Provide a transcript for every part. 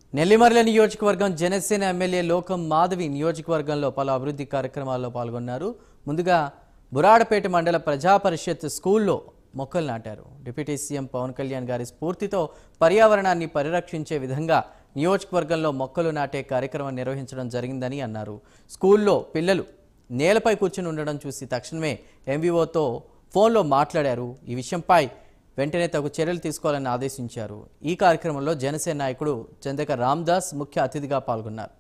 నెల్లిమర్ల నియోజకవర్గం జనసేన ఎమ్మెల్యే లోకం మాధవి నియోజకవర్గంలో పలు అభివృద్ధి కార్యక్రమాల్లో పాల్గొన్నారు ముందుగా బురాడపేట మండల ప్రజా పరిషత్ స్కూల్లో మొక్కలు నాటారు డిప్యూటీ సీఎం పవన్ కళ్యాణ్ గారి స్ఫూర్తితో పర్యావరణాన్ని పరిరక్షించే విధంగా నియోజకవర్గంలో మొక్కలు నాటే కార్యక్రమం నిర్వహించడం జరిగిందని అన్నారు స్కూల్లో పిల్లలు నేలపై కూర్చుని ఉండడం చూసి తక్షణమే ఎంవీఓతో ఫోన్లో మాట్లాడారు ఈ విషయంపై వెంటనే తగు చర్యలు తీసుకోవాలని ఆదేశించారు ఈ కార్యక్రమంలో జనసేన నాయకుడు చందక రామ్దాస్ ముఖ్య అతిథిగా పాల్గొన్నారు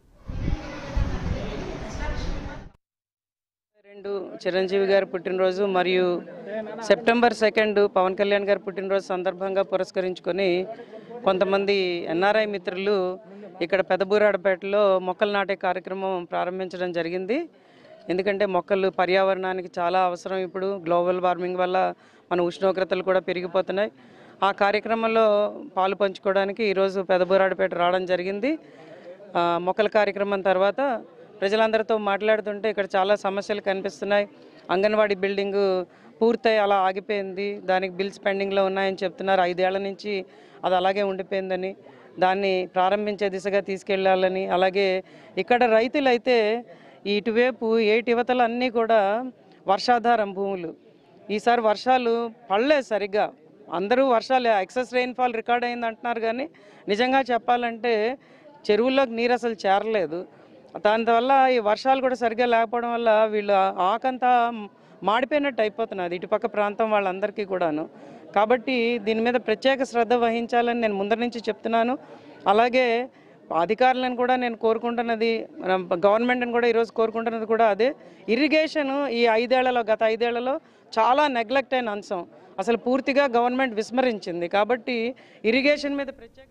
రెండు చిరంజీవి గారి పుట్టినరోజు మరియు సెప్టెంబర్ సెకండ్ పవన్ కళ్యాణ్ గారి పుట్టినరోజు సందర్భంగా పురస్కరించుకొని కొంతమంది ఎన్ఆర్ఐ మిత్రులు ఇక్కడ పెదబూరాడపేటలో మొక్కలు నాటే కార్యక్రమం ప్రారంభించడం జరిగింది ఎందుకంటే మొక్కలు పర్యావరణానికి చాలా అవసరం ఇప్పుడు గ్లోబల్ వార్మింగ్ వల్ల మన ఉష్ణోగ్రతలు కూడా పెరిగిపోతున్నాయి ఆ కార్యక్రమంలో పాలు పంచుకోవడానికి ఈరోజు పెదబూరాడపేట రావడం జరిగింది ఆ, మొక్కల కార్యక్రమం తర్వాత ప్రజలందరితో మాట్లాడుతుంటే ఇక్కడ చాలా సమస్యలు కనిపిస్తున్నాయి అంగన్వాడీ బిల్డింగ్ పూర్తయి అలా ఆగిపోయింది దానికి బిల్స్ పెండింగ్లో ఉన్నాయని చెప్తున్నారు ఐదేళ్ల నుంచి అది అలాగే ఉండిపోయిందని దాన్ని ప్రారంభించే దిశగా తీసుకెళ్ళాలని అలాగే ఇక్కడ రైతులైతే ఇటువైపు ఏటి యువతలు అన్నీ కూడా వర్షాధారం భూములు ఈసారి వర్షాలు పడలేదు సరిగ్గా అందరూ వర్షాలు ఎక్సెస్ రెయిన్ఫాల్ రికార్డ్ అయింది అంటున్నారు కానీ నిజంగా చెప్పాలంటే చెరువుల్లోకి నీరు అసలు చేరలేదు దానివల్ల ఈ వర్షాలు కూడా సరిగ్గా లేకపోవడం వల్ల వీళ్ళు ఆకంతా మాడిపోయినట్టు అయిపోతున్నది ఇటుపక్క ప్రాంతం వాళ్ళందరికీ కూడాను కాబట్టి దీని మీద ప్రత్యేక శ్రద్ధ వహించాలని నేను ముందర నుంచి చెప్తున్నాను అలాగే అధికారులను కూడా నేను కోరుకుంటున్నది మన గవర్నమెంట్ని కూడా ఈరోజు కోరుకుంటున్నది కూడా అదే ఇరిగేషన్ ఈ ఐదేళ్లలో గత ఐదేళ్లలో చాలా నెగ్లెక్ట్ అయిన అంశం అసలు పూర్తిగా గవర్నమెంట్ విస్మరించింది కాబట్టి ఇరిగేషన్ మీద ప్రత్యేక